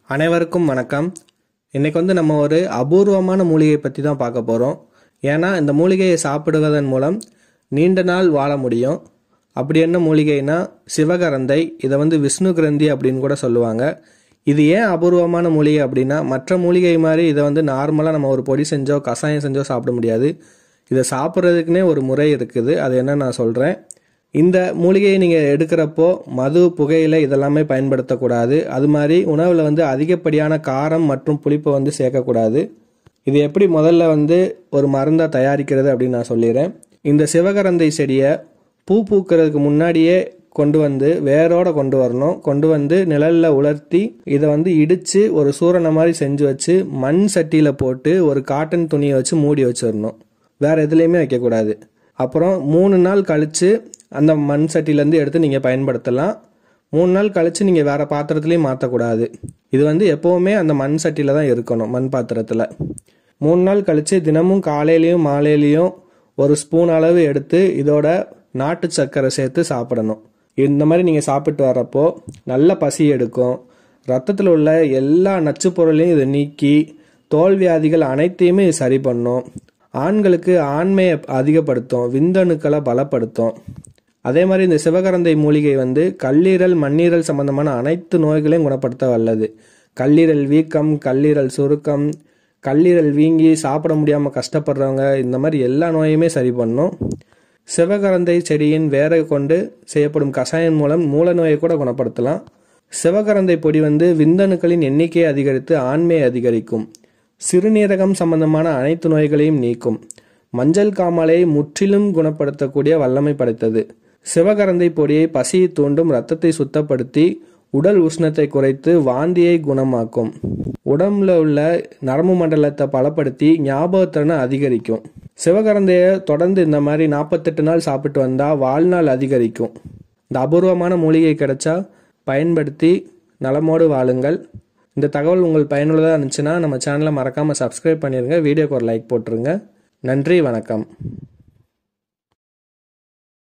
அனைவருக்கும் வணக்கம் இன்னைக்கு வந்து நம்ம ஒரு அபூர்வமான மூலிகை பற்றி தான் பார்க்க போகிறோம் ஏன்னா இந்த மூலிகையை சாப்பிடுவதன் மூலம் நீண்ட நாள் வாழ முடியும் அப்படி என்ன மூலிகைனா சிவகரந்தை இதை வந்து விஷ்ணு கிரந்தி அப்படின்னு கூட சொல்லுவாங்க இது ஏன் அபூர்வமான மூலிகை அப்படின்னா மற்ற மூலிகை மாதிரி இதை வந்து நார்மலாக நம்ம ஒரு பொடி செஞ்சோ கஷாயம் செஞ்சோ சாப்பிட முடியாது இதை சாப்பிட்றதுக்குனே ஒரு முறை இருக்குது அது என்ன நான் சொல்கிறேன் இந்த மூலிகையை நீங்கள் எடுக்கிறப்போ மது புகையிலை இதெல்லாமே பயன்படுத்தக்கூடாது அது மாதிரி உணவில் வந்து அதிகப்படியான காரம் மற்றும் புளிப்பை வந்து சேர்க்கக்கூடாது இது எப்படி முதல்ல வந்து ஒரு மருந்தாக தயாரிக்கிறது அப்படின்னு நான் சொல்லிடுறேன் இந்த சிவகரந்தை செடியை பூ பூக்கிறதுக்கு முன்னாடியே கொண்டு வந்து வேரோட கொண்டு வரணும் கொண்டு வந்து நிழலில் உலர்த்தி இதை வந்து இடித்து ஒரு சூரணை மாதிரி செஞ்சு வச்சு மண் சட்டியில் போட்டு ஒரு காட்டன் துணியை வச்சு மூடி வச்சிடணும் வேறு எதுலேயுமே வைக்கக்கூடாது அப்புறம் மூணு நாள் கழித்து அந்த மண் சட்டிலேருந்து எடுத்து நீங்கள் பயன்படுத்தலாம் மூணு நாள் கழித்து நீங்கள் வேறு பாத்திரத்துலேயும் மாற்றக்கூடாது இது வந்து எப்போவுமே அந்த மண் சட்டியில் தான் இருக்கணும் மண் பாத்திரத்தில் மூணு நாள் கழித்து தினமும் காலையிலையும் மாலையிலையும் ஒரு ஸ்பூன் அளவு எடுத்து இதோட நாட்டு சர்க்கரை சேர்த்து சாப்பிடணும் இந்த மாதிரி நீங்கள் சாப்பிட்டு வரப்போ நல்ல பசி எடுக்கும் ரத்தத்தில் உள்ள எல்லா நச்சுப் பொருளையும் இது நீக்கி தோல் வியாதிகள் அனைத்தையுமே இது சரி பண்ணும் ஆண்களுக்கு ஆண்மையை அதிகப்படுத்தும் விந்தணுக்களை பலப்படுத்தும் அதே மாதிரி இந்த சிவகரந்தை மூலிகை வந்து கல்லீரல் மண்ணீரல் சம்பந்தமான அனைத்து நோய்களையும் குணப்படுத்த வல்லது கல்லீரல் வீக்கம் கல்லீரல் சுருக்கம் கல்லீரல் வீங்கி சாப்பிட முடியாமல் கஷ்டப்படுறவங்க இந்த மாதிரி எல்லா நோயுமே சரி பண்ணும் சிவகரந்தை செடியின் வேரை கொண்டு செய்யப்படும் கஷாயம் மூலம் மூல நோயை கூட குணப்படுத்தலாம் சிவகரந்தை பொடி வந்து விந்தணுக்களின் எண்ணிக்கையை அதிகரித்து ஆண்மையை அதிகரிக்கும் சிறுநீரகம் சம்பந்தமான அனைத்து நோய்களையும் நீக்கும் மஞ்சள் காமாலையை முற்றிலும் குணப்படுத்தக்கூடிய வல்லமை படைத்தது சிவகரந்தை பொடியை பசியை தூண்டும் ரத்தத்தை சுத்தப்படுத்தி உடல் உஷ்ணத்தை குறைத்து வாந்தியை குணமாக்கும் உடம்புல உள்ள நரம்பு மண்டலத்தை பலப்படுத்தி ஞாபகத்திறனை அதிகரிக்கும் சிவகரந்தையை தொடர்ந்து இந்த மாதிரி நாற்பத்தெட்டு நாள் சாப்பிட்டு வந்தால் வாழ்நாள் அதிகரிக்கும் இந்த அபூர்வமான மூலிகை கிடைச்சா பயன்படுத்தி நலமோடு வாழுங்கள் இந்த தகவல் உங்கள் பயனுள்ளதாக இருந்துச்சுன்னா நம்ம சேனலை மறக்காமல் சப்ஸ்கிரைப் பண்ணிடுங்க வீடியோக்கு ஒரு லைக் போட்டுருங்க நன்றி வணக்கம்